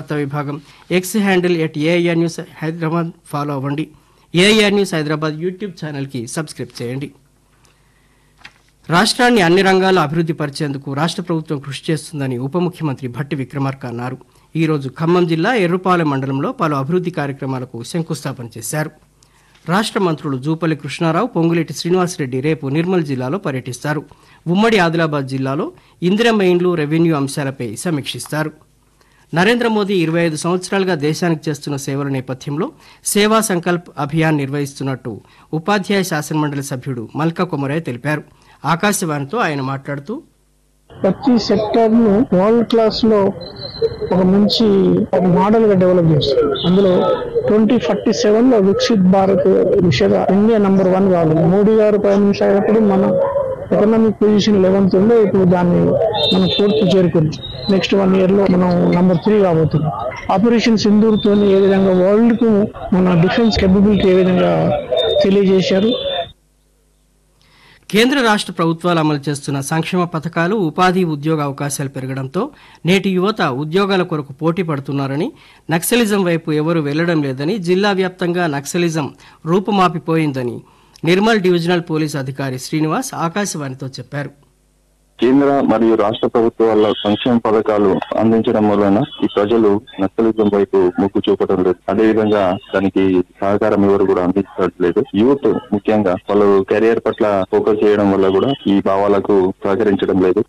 వార్తా విభాగం X handle at AIR news Hyderabad follow అవ్వండి ఏఐఆర్ న్యూస్ హైదరాబాద్ యూట్యూబ్ ఛానల్కి సబ్స్క్రైబ్ చేయండి రాష్ట్రాన్ని అన్ని రంగాల్లో అభివృద్ధి పరిచేందుకు రాష్ట్ర ప్రభుత్వం కృషి చేస్తుందని ఉప ముఖ్యమంత్రి భట్టి విక్రమార్క అన్నారు ఈ రోజు ఖమ్మం జిల్లా ఎర్రుపాలెం మండలంలో పలు అభివృద్ధి కార్యక్రమాలకు శంకుస్థాపన చేశారు రాష్ట్ర మంత్రులు జూపల్లి కృష్ణారావు పొంగులేటి శ్రీనివాసరెడ్డి రేపు నిర్మల్ జిల్లాలో పర్యటిస్తారు ఉమ్మడి ఆదిలాబాద్ జిల్లాలో ఇందిరమ్మ ఇండ్లు రెవెన్యూ అంశాలపై సమీక్షిస్తారు నరేంద్ర మోదీ ఇరవై ఐదు సంవత్సరాలుగా దేశానికి చేస్తున్న సేవల నేపథ్యంలో సేవా సంకల్ప్ అభియాన్ నిర్వహిస్తున్నట్టు ఉపాధ్యాయ శాసనమండలి సభ్యుడు మల్కా కొమరయ్య తెలిపారు ఆకాశవాణితో ఆయన మాట్లాడుతూ ప్రతి సెక్టర్ ను వరల్డ్ క్లాస్ లో ఒక మంచి మోడల్ గా డెవలప్ చేస్తారు అందులో ట్వంటీ ఫార్టీ సెవెన్ లో వికసిత్ భారత్ దిశగా ఇండియా నంబర్ వన్ కావాలి మోడీ గారు ప్రైమ్ మినిస్టర్ అయినప్పుడు మన ఎకనామిక్ పొజిషన్ లెవెన్త్ ఉందో ఇప్పుడు దాన్ని మనం ఫోర్త్ చేరుకుంది నెక్స్ట్ వన్ ఇయర్ లో మనం నంబర్ త్రీ కాబోతున్నాం ఆపరేషన్ సింధూర్ తోని ఏ విధంగా వరల్డ్ కు మన డిఫెన్స్ కేపబిలిటీ ఏ విధంగా తెలియజేశారు కేంద్ర రాష్ట్ర ప్రభుత్వాలు అమలు చేస్తున్న సంక్షేమ పథకాలు ఉపాధి ఉద్యోగ అవకాశాలు పెరగడంతో నేటి యువత ఉద్యోగాల కొరకు పోటీ పడుతున్నారని నక్సలిజం వైపు ఎవరూ వెళ్లడం లేదని జిల్లా వ్యాప్తంగా నక్సలిజం రూపుమాపిపోయిందని నిర్మల్ డివిజనల్ పోలీస్ అధికారి శ్రీనివాస్ ఆకాశవాణితో చెప్పారు కేంద్ర మరియు రాష్ట్ర ప్రభుత్వాల సంక్షేమ పథకాలు అందించడం వలన ఈ ప్రజలు నక్సలిజం వైపు మొగ్గు చూపడం లేదు అదేవిధంగా దానికి సహకారం ఎవరు కూడా అందించట్లేదు యూత్ ముఖ్యంగా వాళ్ళు కెరియర్ పట్ల ఫోకస్ చేయడం వల్ల కూడా ఈ భావాలకు సహకరించడం లేదు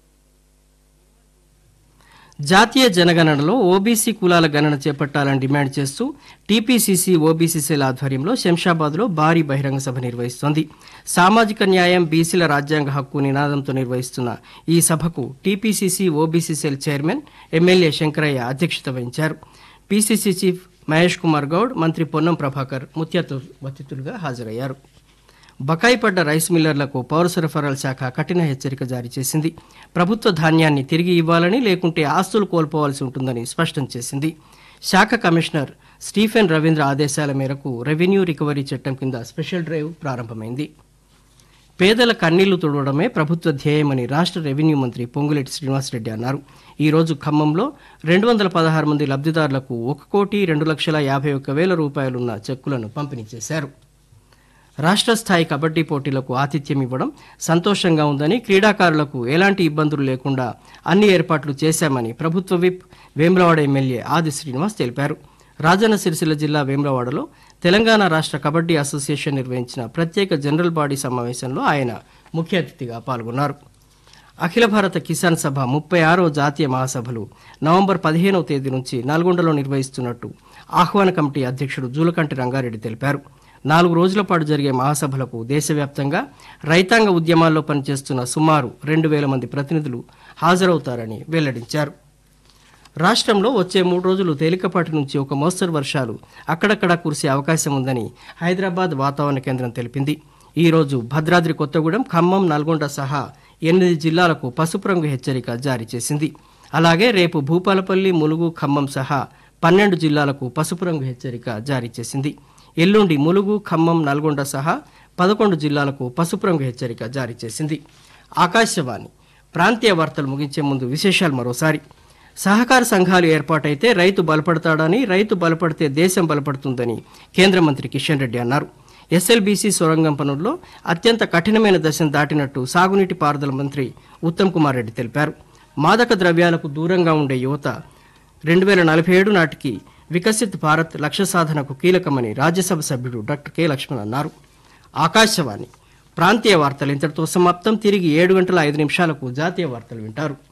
జాతీయ జనగణనలో ఓబీసీ కులాల గణన చేపట్టాలని డిమాండ్ చేస్తూ టీపీసీసీ ఓబీసీసీల ఆధ్వర్యంలో శంషాబాద్లో భారీ బహిరంగ సభ నిర్వహిస్తోంది సామాజిక న్యాయం బీసీల రాజ్యాంగ హక్కు నినాదంతో నిర్వహిస్తున్న ఈ సభకు టీపీసీసీ ఓబీసీసీఎల్ చైర్మన్ ఎమ్మెల్యే శంకరయ్య అధ్యక్షత వహించారు పీసీసీ చీఫ్ మహేష్ కుమార్ గౌడ్ మంత్రి పొన్నం ప్రభాకర్ ముఖ్య అతిథులుగా హాజరయ్యారు బకాయి పడ్డ రైస్ మిల్లర్లకు పౌర సరఫరాల శాఖ కఠిన హెచ్చరిక జారీ చేసింది ప్రభుత్వ ధాన్యాన్ని తిరిగి ఇవ్వాలని లేకుంటే ఆస్తులు కోల్పోవాల్సి ఉంటుందని స్పష్టం చేసింది శాఖ కమిషనర్ స్టీఫెన్ రవీంద్ర ఆదేశాల మేరకు రెవెన్యూ రికవరీ చట్టం కింద స్పెషల్ డ్రైవ్ ప్రారంభమైంది పేదల కన్నీళ్లు తుడవడమే ప్రభుత్వ ధ్యేయమని రాష్ట్ర రెవెన్యూ మంత్రి పొంగులేటి శ్రీనివాసరెడ్డి అన్నారు ఈ రోజు ఖమ్మంలో రెండు వందల పదహారు మంది లబ్ధిదారులకు ఒక కోటి రెండు లక్షల యాభై ఒక్క వేల రూపాయలున్న చెక్కులను పంపిణీ చేశారు రాష్ట్ర స్థాయి కబడ్డీ పోటీలకు ఆతిథ్యం ఇవ్వడం సంతోషంగా ఉందని క్రీడాకారులకు ఎలాంటి ఇబ్బందులు లేకుండా అన్ని ఏర్పాట్లు చేశామని ప్రభుత్వ విప్ వేములవాడ ఎమ్మెల్యే ఆది శ్రీనివాస్ తెలిపారు రాజన్న సిరిసిల్ల జిల్లా వేములవాడలో తెలంగాణ రాష్ట్ర కబడ్డీ అసోసియేషన్ నిర్వహించిన ప్రత్యేక జనరల్ బాడీ సమావేశంలో ఆయన ముఖ్య అతిథిగా పాల్గొన్నారు అఖిల భారత కిసాన్ సభ ముప్పై ఆరో జాతీయ మహాసభలు నవంబర్ పదిహేనవ తేదీ నుంచి నల్గొండలో నిర్వహిస్తున్నట్టు ఆహ్వాన కమిటీ అధ్యక్షుడు జూలకంటి రంగారెడ్డి తెలిపారు నాలుగు రోజుల పాటు జరిగే మహాసభలకు దేశవ్యాప్తంగా రైతాంగ ఉద్యమాల్లో పనిచేస్తున్న సుమారు రెండు వేల మంది ప్రతినిధులు హాజరవుతారని వెల్లడించారు రాష్ట్రంలో వచ్చే మూడు రోజులు తేలికపాటి నుంచి ఒక మోస్తరు వర్షాలు అక్కడక్కడా కురిసే అవకాశం ఉందని హైదరాబాద్ వాతావరణ కేంద్రం తెలిపింది ఈ రోజు భద్రాద్రి కొత్తగూడెం ఖమ్మం నల్గొండ సహా ఎనిమిది జిల్లాలకు పసుపు రంగు హెచ్చరిక జారీ చేసింది అలాగే రేపు భూపాలపల్లి ములుగు ఖమ్మం సహా పన్నెండు జిల్లాలకు పసుపు రంగు హెచ్చరిక జారీ చేసింది ఎల్లుండి ములుగు ఖమ్మం నల్గొండ సహా పదకొండు జిల్లాలకు పసుపు రంగు హెచ్చరిక జారీ చేసింది ఆకాశవాణి ప్రాంతీయ వార్తలు ముగించే ముందు విశేషాలు మరోసారి సహకార సంఘాలు ఏర్పాటైతే రైతు బలపడతాడని రైతు బలపడితే దేశం బలపడుతుందని కేంద్ర మంత్రి కిషన్ రెడ్డి అన్నారు ఎస్ఎల్బీసీ సొరంగం పనుల్లో అత్యంత కఠినమైన దశను దాటినట్టు సాగునీటి పారుదల మంత్రి ఉత్తమ్ కుమార్ రెడ్డి తెలిపారు మాదక ద్రవ్యాలకు దూరంగా ఉండే యువత రెండు వేల నలభై ఏడు నాటికి వికసిత్ భారత్ లక్ష్య సాధనకు కీలకమని రాజ్యసభ సభ్యుడు డాక్టర్ కె లక్ష్మణ్ అన్నారు ఆకాశవాణి ప్రాంతీయ వార్తలు ఇంతటితో సమాప్తం తిరిగి ఏడు గంటల ఐదు నిమిషాలకు జాతీయ వార్తలు వింటారు